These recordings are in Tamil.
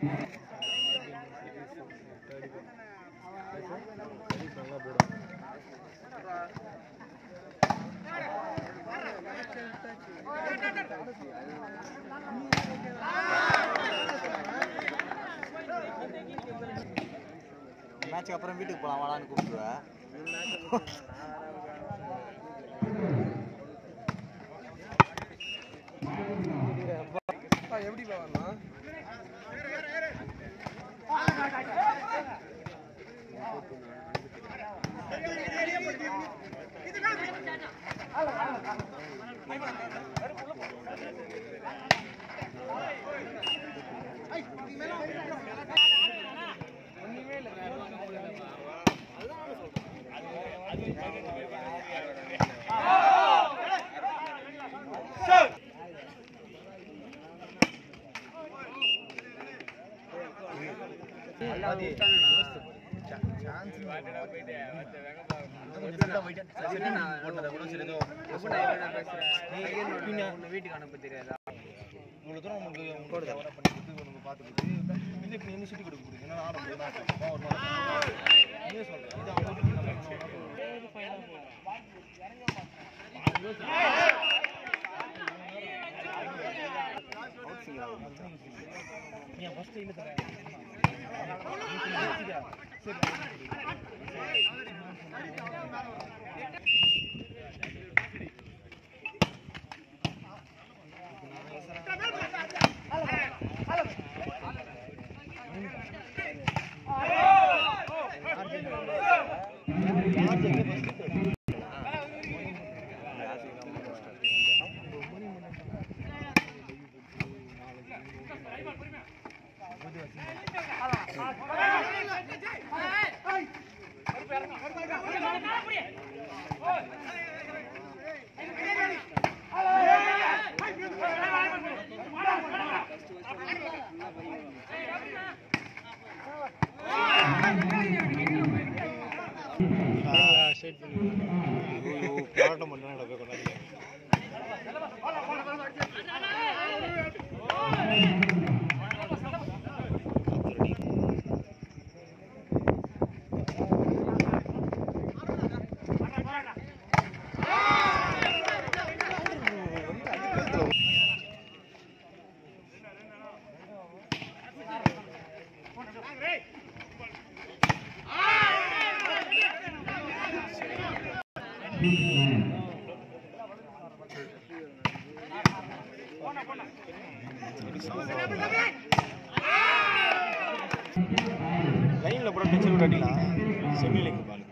மேட்ச்க்கு அப்புறம் வீட்டுக்கு போலாம் வாடான்னு கூப்பிடுவேன் எப்படி வரலாம் வீட்டுக்கு அனுப்ப தெரியாதா இவ்வளோ தூரம் உங்களுக்கு உங்களுக்கு தவறா பண்ணிட்டு உனக்கு பார்த்துக்கிட்டு இல்லை இப்போ என்ன சுட்டி கொடுக்க முடியும் ஏன்னா ஆடும் போது நான் கேட்பேன், ஒரு நாள் நீயே சொல்கிறேன் இது அவங்க வீட்டுக்கு நம்ம என்ன பண்ணணும்? நீ ஃபர்ஸ்ட் இல்லை தரேன் போராட்டம் பண்ணா நடக்க கொண்டாடி லைன்ல போட டென்ஷன் விட்டாட்டிலாம் செமி லைன் பால்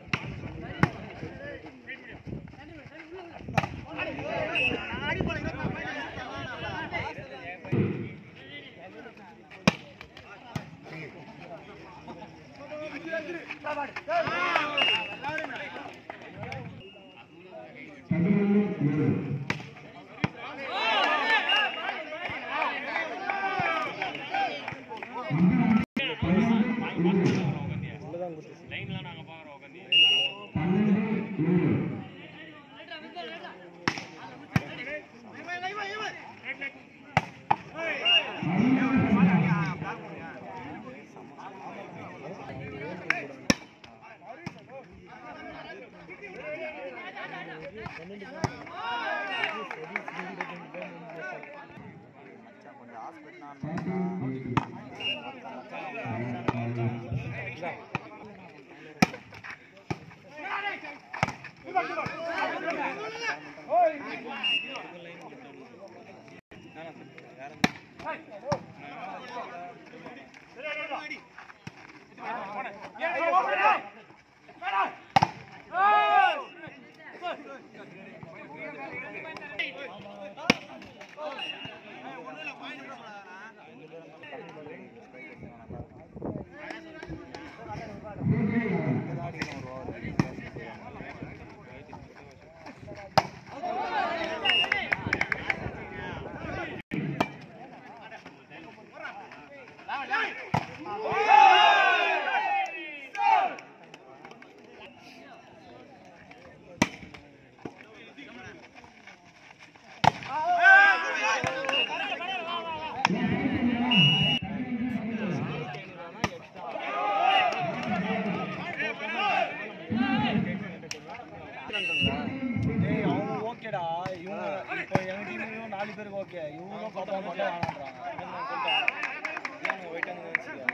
பேருக்கு ஓகே இவங்களும் பத்தவங்க மட்டும் வேணான்றாங்க ஏன் வெயிட் அங்கே வச்சுக்க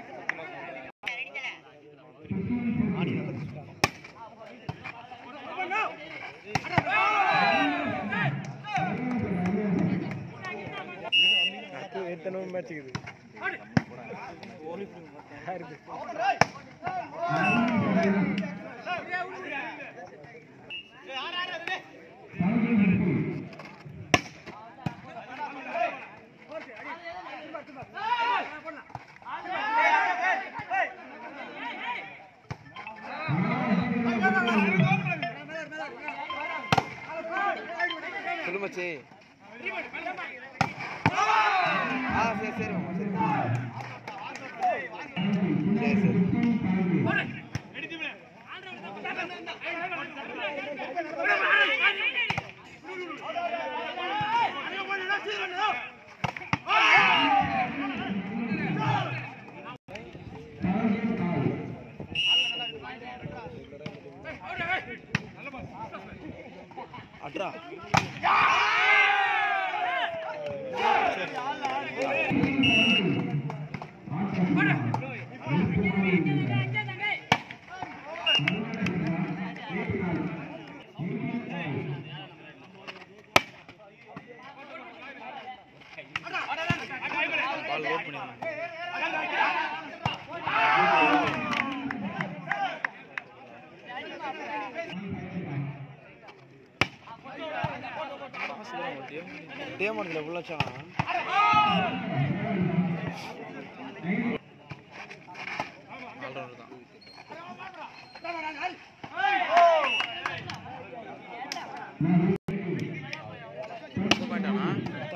எத்தனை மேட்ச் இருக்குது சொல்லு மச்சி ஆ சரி சரி மாமா சரி சரி சரி அட்ரா பால் ஓட் பண்ணிடலாம் டேமோனில் எவ்வளோ லட்சம் ஆல்ரவுண்டர் தான் முப்பது பாயிண்ட் ஆனா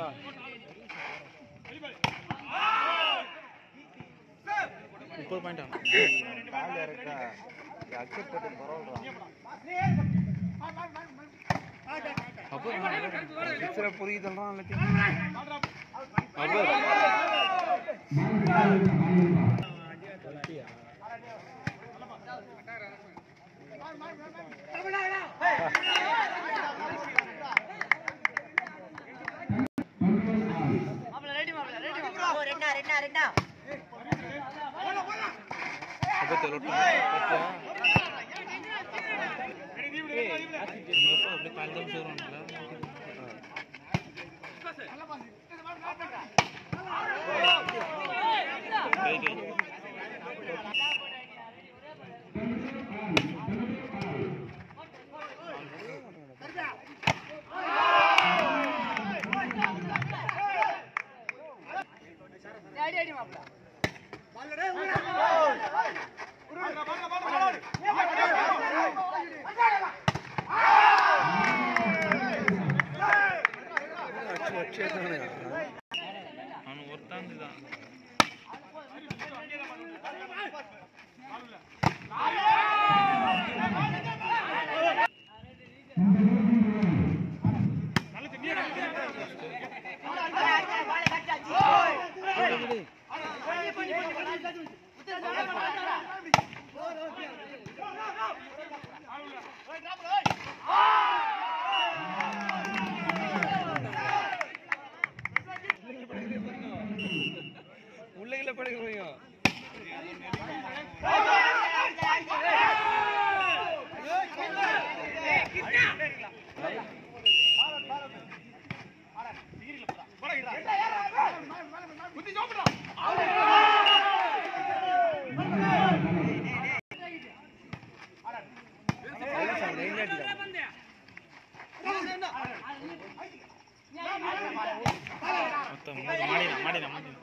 முப்பது பாயிண்ட் ஆனா கால் இறக்கா அக்செப்ட் பண்ணி பரவாயில்ல அப்போ சிக்ஸரை புரியுதல்றான் எல்லாத்தையும் அப்போ ரெண்டா ரெண்டா ரெண்டா அப்போ தெரியல பார்த்தியா அப்படியே கால் தான் சேருவாங்களா அவனு ஒருத்தான் தான் உள்ளையில படுக்கிறீங்க மொத்தம் மூணு மாடினா மாடினா மாடினா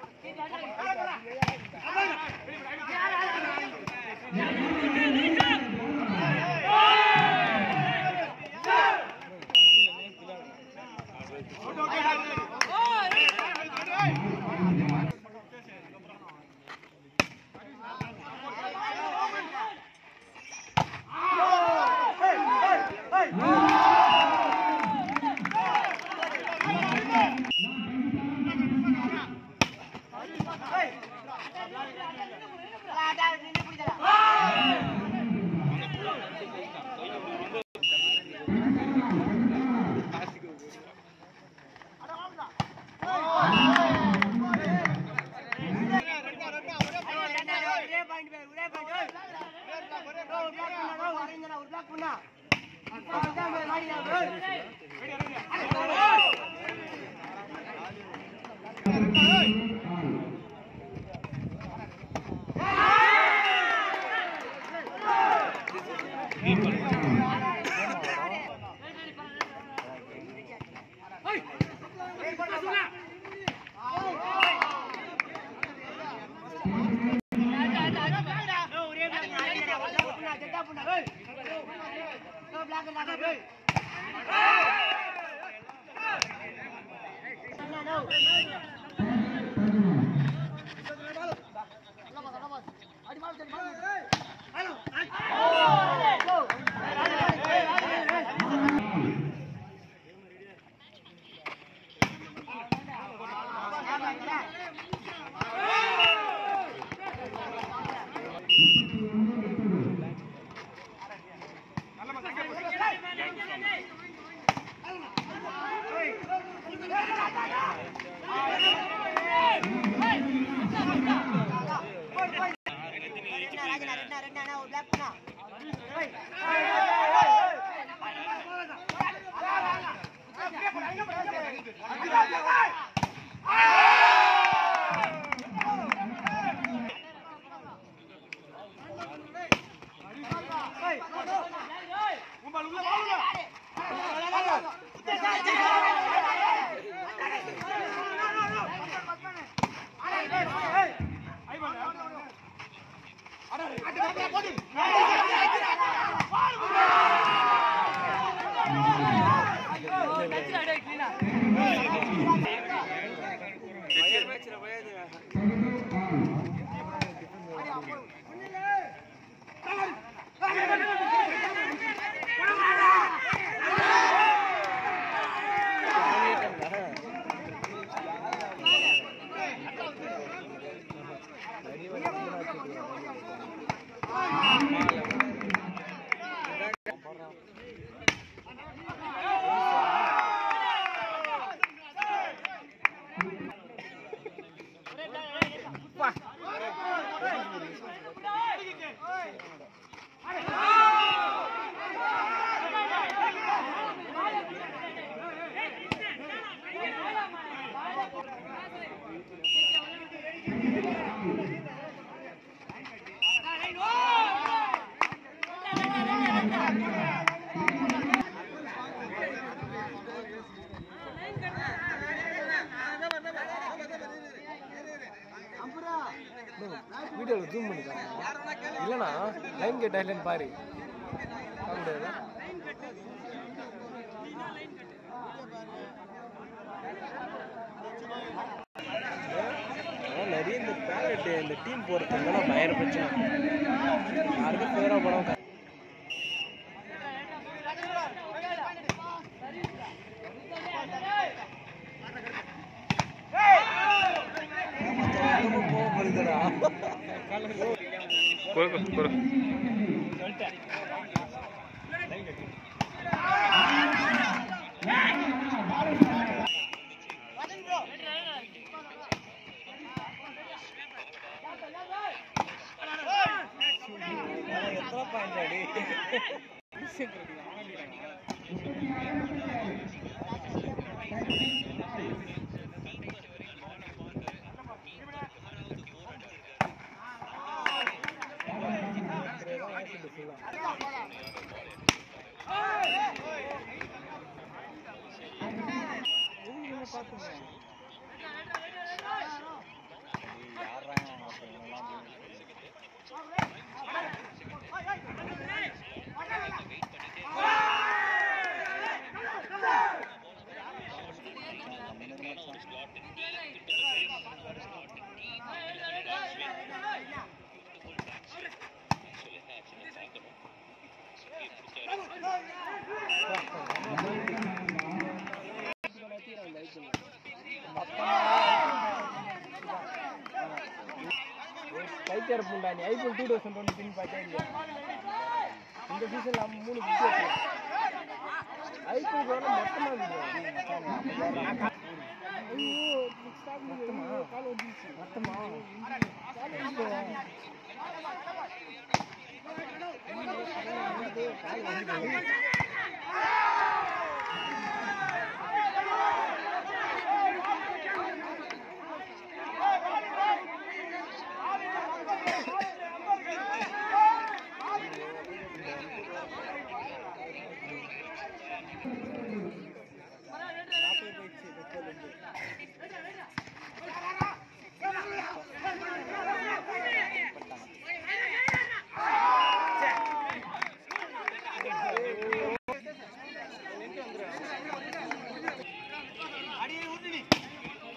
ரெண்டா ராஜனா ரெண்டா ரெண்டா ஒரு பிளாக் பண்ணா வீடியோவில் ஜூம் பண்ணி காட்டுங்க இல்லைண்ணா லைன் கேட்டா இல்லைன்னு பாரு பார்க்க முடியாதா அதான் நிறைய இந்த பேரட் இந்த டீம் போகிறதுனால பயங்கர பிரச்சனை யாருக்கும் ஃபேவராக படம் எத்தனை பாயிண்ட் அடி கைத்தியார் பூண்டா நீ IPL two thousand twenty three பார்த்தா இல்லையா இந்த சீசன்ல அவன் மூணு விக்கெட் ஐபிஎல் வேணும் மொத்தமா இருந்துச்சு ஐயோ மொத்தமா கால் வந்துச்சு மொத்தமா கால் வந்து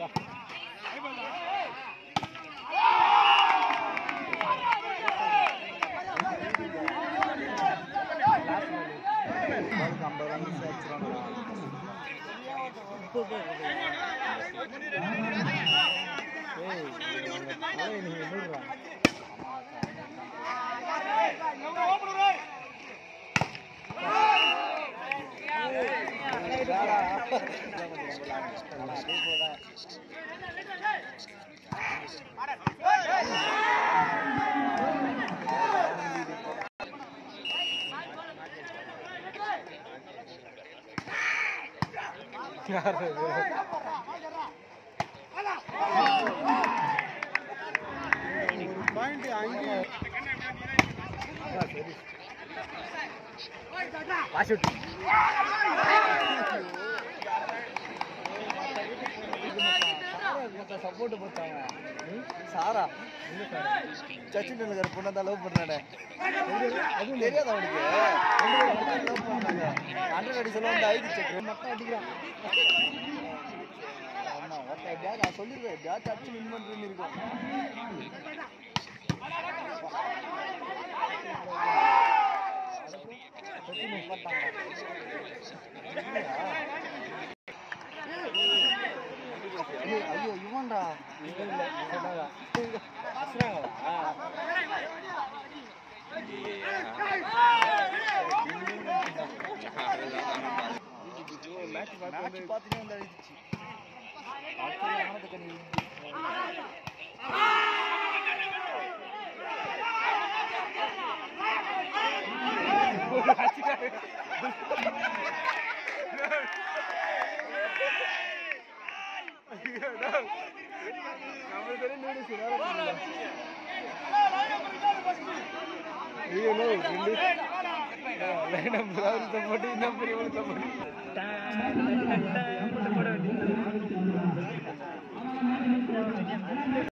சப்போர்ட் போட்டாங்க சாரா சச்சின் டெண்டுல்கர் பொண்ணை தான் லவ் பண்ணானே அதுவும் தெரியாது அவனுக்கு லவ் பண்ணாங்க ஹண்ட்ரட் அடி சொல்ல வந்து ஐடி செக் மட்டும் அடிக்கிறான் ஆமா ஒருத்தன் எப்படியாவது நான் சொல்லிருக்கேன் எப்படியாவது அடிச்சு வின் பண்ணுறேன்னு இருக்கும் சச்சின் நிப்பாட்டாங்க. ஐயோ, ஐயோ இவன்டா இல்ல இல்ல சொன்னாங்க அசுறாங்களா மேட்ச் பார்த்துட்டு வந்து அழிச்சிச்சு ஐயோ ரெண்டு போட்டு இன்னும் பெரிய போட்டு